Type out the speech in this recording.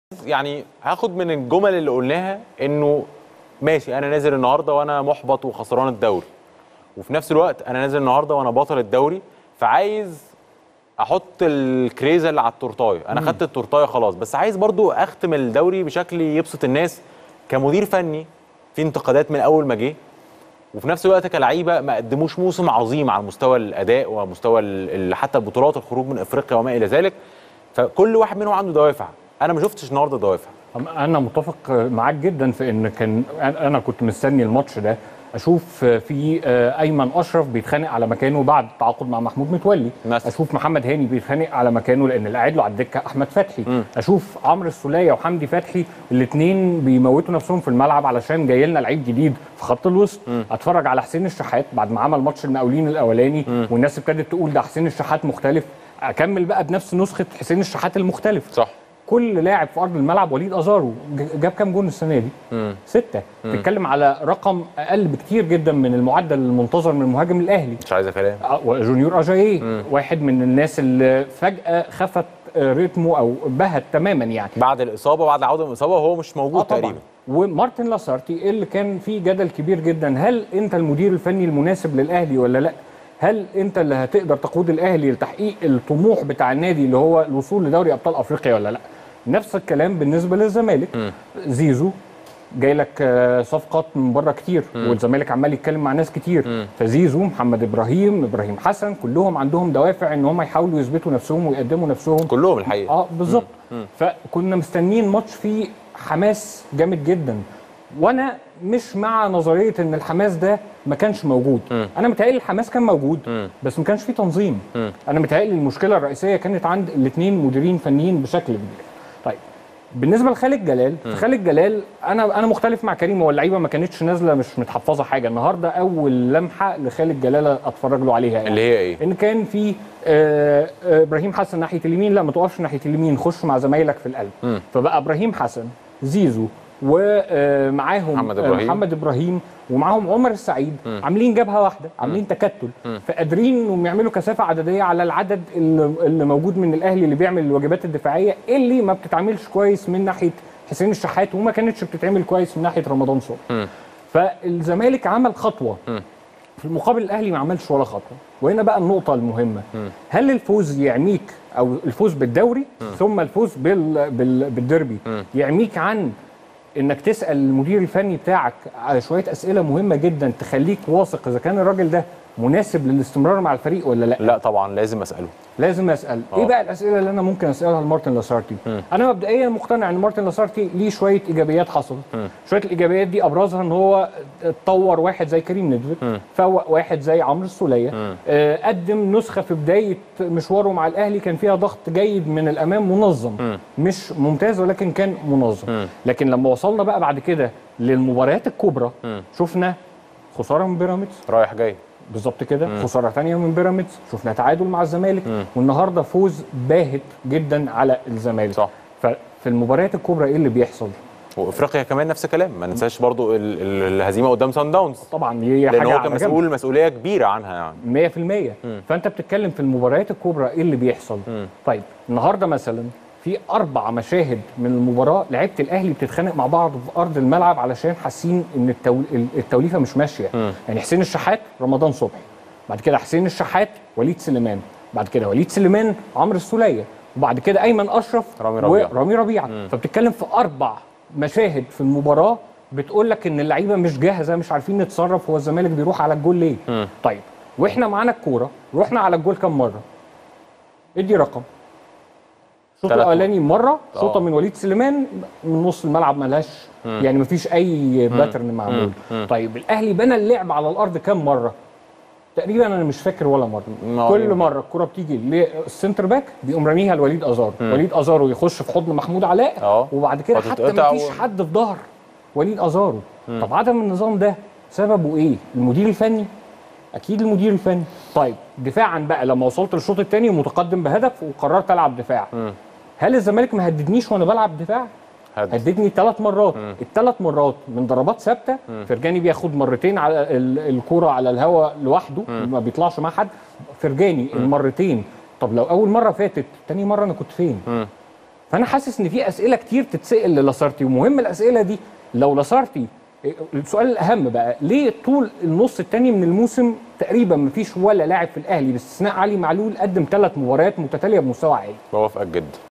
يعني هاخد من الجمل اللي قلناها انه ماشي انا نازل النهارده وانا محبط وخسران الدوري وفي نفس الوقت انا نازل النهارده وانا بطل الدوري فعايز احط الكريزه اللي على التورتايه انا خدت التورتايه خلاص بس عايز برضو اختم الدوري بشكل يبسط الناس كمدير فني في انتقادات من اول ما جه وفي نفس الوقت كلعيبه ما قدموش موسم عظيم على مستوى الاداء ومستوى ال- ال- حتى البطولات الخروج من افريقيا وما الى ذلك فكل واحد منهم عنده دوافع انا ما شفتش النهارده دوافع انا متفق معاك جدا في ان كان انا كنت مستني الماتش ده اشوف في ايمن اشرف بيتخانق على مكانه بعد التعاقد مع محمود متولي مثلا. اشوف محمد هاني بيتخانق على مكانه لان اللي قاعد له على الدكه احمد فتحي مم. اشوف عمرو السوليه وحمدي فتحي الاثنين بيموتوا نفسهم في الملعب علشان جاي لنا لعيب جديد في خط الوسط اتفرج على حسين الشحات بعد ما عمل ماتش المقاولين الاولاني والناس ابتدت تقول ده حسين الشحات مختلف اكمل بقى بنفس نسخه حسين الشحات المختلف صح كل لاعب في ارض الملعب وليد ازارو ج- جاب كام جون السنه دي؟ مم. سته بتتكلم على رقم اقل بكتير جدا من المعدل المنتظر من المهاجم الاهلي مش عايزه كلام آه، وجونيور اجاييه واحد من الناس اللي فجاه خفت آه، رتمه او بهت تماما يعني بعد الاصابه بعد العوده من الاصابه وهو مش موجود اه طبعا تقريبا ومارتن لاسارتي اللي كان فيه جدل كبير جدا هل انت المدير الفني المناسب للاهلي ولا لا هل انت اللي هتقدر تقود الاهلي لتحقيق الطموح بتاع النادي اللي هو الوصول لدوري ابطال افريقيا ولا لا نفس الكلام بالنسبه للزمالك زيزو جاي لك آه، صفقات من بره كتير والزمالك عمال يتكلم مع ناس كتير فزيزو محمد ابراهيم ابراهيم حسن كلهم عندهم دوافع ان هم يحاولوا يثبتوا نفسهم ويقدموا نفسهم كلهم الحقيقه اه بالظبط فكنا مستنيين ماتش فيه حماس جامد جدا وانا مش مع نظريه ان الحماس ده ما كانش موجود انا متهيألي الحماس كان موجود بس ما كانش فيه تنظيم انا متهيألي المشكله الرئيسيه كانت عند الاثنين مديرين فنيين بشكل كبير طيب بالنسبه لخالد جلال خالد جلال انا انا مختلف مع كريم هو اللعيبه ما كانتش نازله مش متحفظه حاجه النهارده اول لمحه لخالد جلال اتفرج له عليها يعني. اللي هي ايه ان كان في آه، آه، ابراهيم حسن ناحيه اليمين لا ما تقفش ناحيه اليمين خش مع زمايلك في القلب مم. فبقى ابراهيم حسن زيزو ومعاهم محمد إبراهيم. محمد ابراهيم ومعاهم عمر السعيد عاملين جبهه واحده عاملين تكتل فقادرين انهم يعملوا كثافه عدديه على العدد اللي اللي موجود من الاهلي اللي بيعمل الواجبات الدفاعيه اللي ما بتتعملش كويس من ناحيه حسين الشحات وما كانتش بتتعمل كويس من ناحيه رمضان صبحي فالزمالك عمل خطوه في المقابل الاهلي ما عملش ولا خطوه وهنا بقى النقطه المهمه هل الفوز يعميك او الفوز بالدوري ثم الفوز بال بال بالديربي يعميك عن انك تسال المدير الفني بتاعك على شويه اسئله مهمه جدا تخليك واثق اذا كان الراجل ده مناسب للاستمرار مع الفريق ولا لا لا طبعا لازم اساله لازم اسال آه. ايه بقى الاسئله اللي انا ممكن اسالها لمارتن لاسارتي انا مبدئيا مقتنع ان مارتن لاسارتي ليه شويه ايجابيات حصلت شويه الايجابيات دي ابرزها ان هو اتطور واحد زي كريم ندفد فوق واحد زي عمرو السوليه آه، قدم نسخه في بدايه مشواره مع الاهلي كان فيها ضغط جيد من الامام منظم مش ممتاز ولكن كان منظم لكن لما وصلنا بقى بعد كده للمباريات الكبرى شفنا خساره من بيراميدز رايح جاي بالظبط كده خساره ثانيه من بيراميدز شفنا تعادل مع الزمالك والنهارده فوز باهت جدا على الزمالك صح. ففي المباريات الكبرى ايه اللي بيحصل وافريقيا كمان نفس الكلام ما ننساش برضو ال- ال- الهزيمه قدام سان داونز طبعا هي لان حاجه هو على كان جنب. مسؤول مسؤوليه كبيره عنها يعني 100% فانت بتتكلم في المباريات الكبرى ايه اللي بيحصل طيب النهارده مثلا في اربع مشاهد من المباراه لعيبه الاهلي بتتخانق مع بعض في ارض الملعب علشان حاسين ان التول... التوليفه مش ماشيه يعني حسين الشحات رمضان صبحي بعد كده حسين الشحات وليد سليمان بعد كده وليد سليمان عمرو السوليه وبعد كده ايمن اشرف رامي ربيعة. ورامي ربيعه فبتتكلم في اربع مشاهد في المباراه بتقول لك ان اللعيبه مش جاهزه مش عارفين نتصرف هو الزمالك بيروح على الجول ليه طيب واحنا معانا الكوره رحنا على الجول كام مره ادي رقم الشوط تلات الاولاني مره آه. شوطه من وليد سليمان من نص الملعب ملهاش يعني مفيش اي باترن معمول طيب الاهلي بنى اللعب على الارض كام مره تقريبا انا مش فاكر ولا مره ما- كل مره الكره بتيجي للسنتر باك بيقوم راميها لوليد ازارو وليد ازارو يخش في حضن محمود علاء اه. وبعد كده حتى فتتقطع مفيش و- حد في ظهر وليد ازارو طب عدم النظام ده سببه ايه المدير الفني اكيد المدير الفني طيب دفاعا بقى لما وصلت للشوط الثاني ومتقدم بهدف وقررت العب دفاع هل الزمالك ما هددنيش وانا بلعب دفاع هدف. هددني ثلاث مرات الثلاث مرات من ضربات ثابته فرجاني بياخد مرتين على ال- الكوره على الهواء لوحده ما بيطلعش مع حد فرجاني المرتين طب لو اول مره فاتت تاني مره انا كنت فين فانا حاسس ان في اسئله كتير تتسال للاسارتي ومهم الاسئله دي لو لاسارتي السؤال الاهم بقى ليه طول النص الثاني من الموسم تقريبا مفيش ولا لاعب في الاهلي باستثناء علي معلول قدم ثلاث مباريات متتاليه بمستوى عالي بوافقك جدا